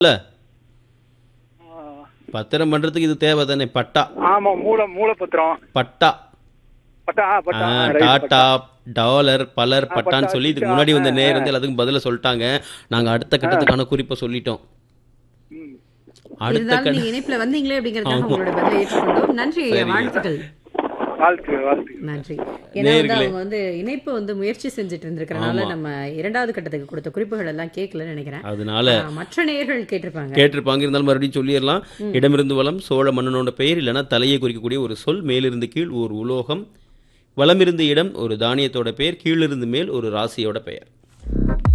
இல்ல பத்திரம் பண்றதுக்கு இது தேவை தானே பட்டா ஆமா மூல மூலப்பத்திரம் பட்டா பட்டா ஆ, ஆ, பட்டா ஆ, right, டாட்டா பட்டா. டாலர் பலர் ஆ, பட்டான்னு பட்டா, சொல்லி இதுக்கு சிட்டா, முன்னாடி வந்த ஆ, நேர் ஆ. வந்து எல்லாத்துக்கும் பதில சொல்லிட்டாங்க நாங்க அடுத்த கட்டத்துக்கான குறிப்பை சொல்லிட்டோம் ம். அடுத்த இருந்தாலும் கட்ட நீங்க இணைப்புல வந்தீங்களே அப்படிங்கறதுக்காக ஆமா. உங்களோட பதிலை ஏற்றுக்கொண்டோம் நன்றி ஐயா சரிங்க. வாழ்த்துக்கள் வாழ்த்து வாழ்த்து நன்றி ஏன்னா வந்து நேயர்களே. அவங்க வந்து இணைப்பு வந்து முயற்சி செஞ்சுட்டு இருந்திருக்கறனால ஆமா. நம்ம இரண்டாவது கட்டத்துக்கு கொடுத்த குறிப்புகள் எல்லாம் கேட்கலன்னு நினைக்கிறேன் அதனால ஆ, மற்ற நேயர்கள் கேட்டிருப்பாங்க கேட்டிருப்பாங்க இருந்தாலும் மறுபடியும் சொல்லிடலாம் இடமிருந்து வளம் சோழ மன்னனோட பெயர் இல்லைன்னா தலையை குறிக்கக்கூடிய ஒரு சொல் மேலிருந்து கீழ் ஒரு உலோகம் வலமிருந்து இடம் ஒரு தானியத்தோட பெயர் கீழிருந்து மேல் ஒரு ராசியோட பெயர்